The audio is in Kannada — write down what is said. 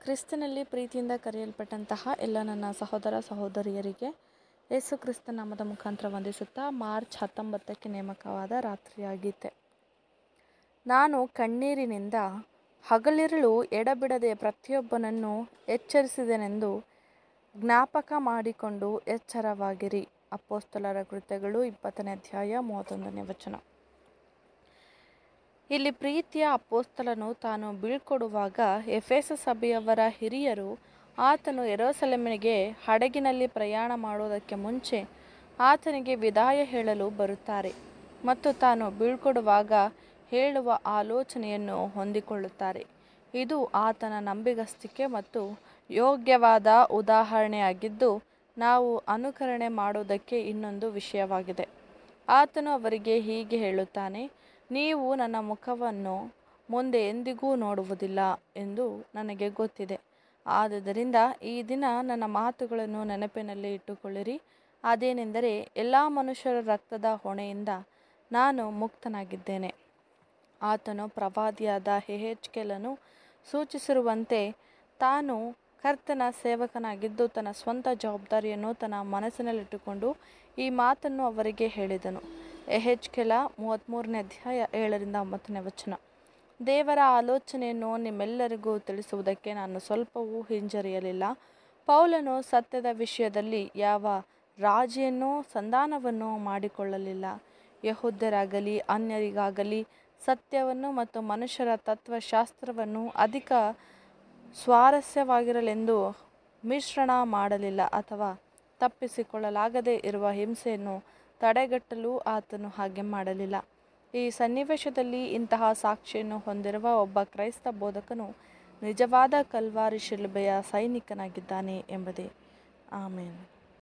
ಕ್ರಿಸ್ತನಲ್ಲಿ ಪ್ರೀತಿಯಿಂದ ಕರೆಯಲ್ಪಟ್ಟಂತಹ ಎಲ್ಲ ನನ್ನ ಸಹೋದರ ಸಹೋದರಿಯರಿಗೆ ಯೇಸು ಕ್ರಿಸ್ತ ನಾಮದ ಮುಖಾಂತರ ವಂದಿಸುತ್ತಾ ಮಾರ್ಚ್ ಹತ್ತೊಂಬತ್ತಕ್ಕೆ ನೇಮಕವಾದ ರಾತ್ರಿಯಾಗೀತೆ ನಾನು ಕಣ್ಣೀರಿನಿಂದ ಹಗಲಿರುಳು ಎಡಬಿಡದೆ ಪ್ರತಿಯೊಬ್ಬನನ್ನು ಎಚ್ಚರಿಸಿದೆನೆಂದು ಜ್ಞಾಪಕ ಮಾಡಿಕೊಂಡು ಎಚ್ಚರವಾಗಿರಿ ಅಪ್ಪೋಸ್ತಲರ ಕೃತ್ಯಗಳು ಇಪ್ಪತ್ತನೇ ಅಧ್ಯಾಯ ಮೂವತ್ತೊಂದನೇ ವಚನ ಇಲ್ಲಿ ಪ್ರೀತಿಯ ಅಪ್ಪೋಸ್ತಲನು ತಾನು ಬೀಳ್ಕೊಡುವಾಗ ಎಫೆಸ ಸಭೆಯವರ ಹಿರಿಯರು ಆತನು ಎರೋಸಲೆಮಿಗೆ ಹಡಗಿನಲ್ಲಿ ಪ್ರಯಾಣ ಮಾಡುವುದಕ್ಕೆ ಮುಂಚೆ ಆತನಿಗೆ ವಿದಾಯ ಹೇಳಲು ಬರುತ್ತಾರೆ ಮತ್ತು ತಾನು ಬೀಳ್ಕೊಡುವಾಗ ಹೇಳುವ ಆಲೋಚನೆಯನ್ನು ಹೊಂದಿಕೊಳ್ಳುತ್ತಾರೆ ಇದು ಆತನ ನಂಬಿಗಸ್ತಿಕೆ ಮತ್ತು ಯೋಗ್ಯವಾದ ಉದಾಹರಣೆಯಾಗಿದ್ದು ನಾವು ಅನುಕರಣೆ ಮಾಡುವುದಕ್ಕೆ ಇನ್ನೊಂದು ವಿಷಯವಾಗಿದೆ ಆತನು ಅವರಿಗೆ ಹೀಗೆ ಹೇಳುತ್ತಾನೆ ನೀವು ನನ್ನ ಮುಖವನ್ನು ಮುಂದೆ ಎಂದಿಗೂ ನೋಡುವುದಿಲ್ಲ ಎಂದು ನನಗೆ ಗೊತ್ತಿದೆ ಆದುದರಿಂದ ಈ ದಿನ ನನ್ನ ಮಾತುಗಳನ್ನು ನೆನಪಿನಲ್ಲಿ ಇಟ್ಟುಕೊಳ್ಳಿರಿ ಅದೇನೆಂದರೆ ಎಲ್ಲ ಮನುಷ್ಯರ ರಕ್ತದ ಹೊಣೆಯಿಂದ ನಾನು ಮುಕ್ತನಾಗಿದ್ದೇನೆ ಆತನು ಪ್ರವಾದಿಯಾದ ಹೆಹೆಚ್ಕೆಲನು ಸೂಚಿಸಿರುವಂತೆ ತಾನು ಕರ್ತನ ಸೇವಕನಾಗಿದ್ದು ತನ್ನ ಸ್ವಂತ ಜವಾಬ್ದಾರಿಯನ್ನು ತನ್ನ ಮನಸ್ಸಿನಲ್ಲಿಟ್ಟುಕೊಂಡು ಈ ಮಾತನ್ನು ಅವರಿಗೆ ಹೇಳಿದನು ಎಹೆಚ್ಕೆಲ ಮೂವತ್ತ್ಮೂರನೇ ಅಧ್ಯಾಯ ಏಳರಿಂದ ಒಂಬತ್ತನೇ ವಚನ ದೇವರ ಆಲೋಚನೆಯನ್ನು ನಿಮ್ಮೆಲ್ಲರಿಗೂ ತಿಳಿಸುವುದಕ್ಕೆ ನಾನು ಸ್ವಲ್ಪವೂ ಹಿಂಜರಿಯಲಿಲ್ಲ ಪೌಲನು ಸತ್ಯದ ವಿಷಯದಲ್ಲಿ ಯಾವ ರಾಜಿಯನ್ನು ಸಂಧಾನವನ್ನು ಮಾಡಿಕೊಳ್ಳಲಿಲ್ಲ ಯಹೂದ್ಯರಾಗಲಿ ಅನ್ಯರಿಗಾಗಲಿ ಸತ್ಯವನ್ನು ಮತ್ತು ಮನುಷ್ಯರ ತತ್ವಶಾಸ್ತ್ರವನ್ನು ಅಧಿಕ ಸ್ವಾರಸ್ಯವಾಗಿರಲೆಂದು ಮಿಶ್ರಣ ಮಾಡಲಿಲ್ಲ ಅಥವಾ ತಪ್ಪಿಸಿಕೊಳ್ಳಲಾಗದೇ ಇರುವ ಹಿಂಸೆಯನ್ನು ತಡೆಗಟ್ಟಲು ಆತನು ಹಾಗೆ ಮಾಡಲಿಲ್ಲ ಈ ಸನ್ನಿವೇಶದಲ್ಲಿ ಇಂತಹ ಸಾಕ್ಷಿಯನ್ನು ಹೊಂದಿರುವ ಒಬ್ಬ ಕ್ರೈಸ್ತ ಬೋಧಕನು ನಿಜವಾದ ಕಲ್ವಾರಿ ಶಿಲುಬೆಯ ಸೈನಿಕನಾಗಿದ್ದಾನೆ ಎಂಬುದೇ ಆಮೇಲೆ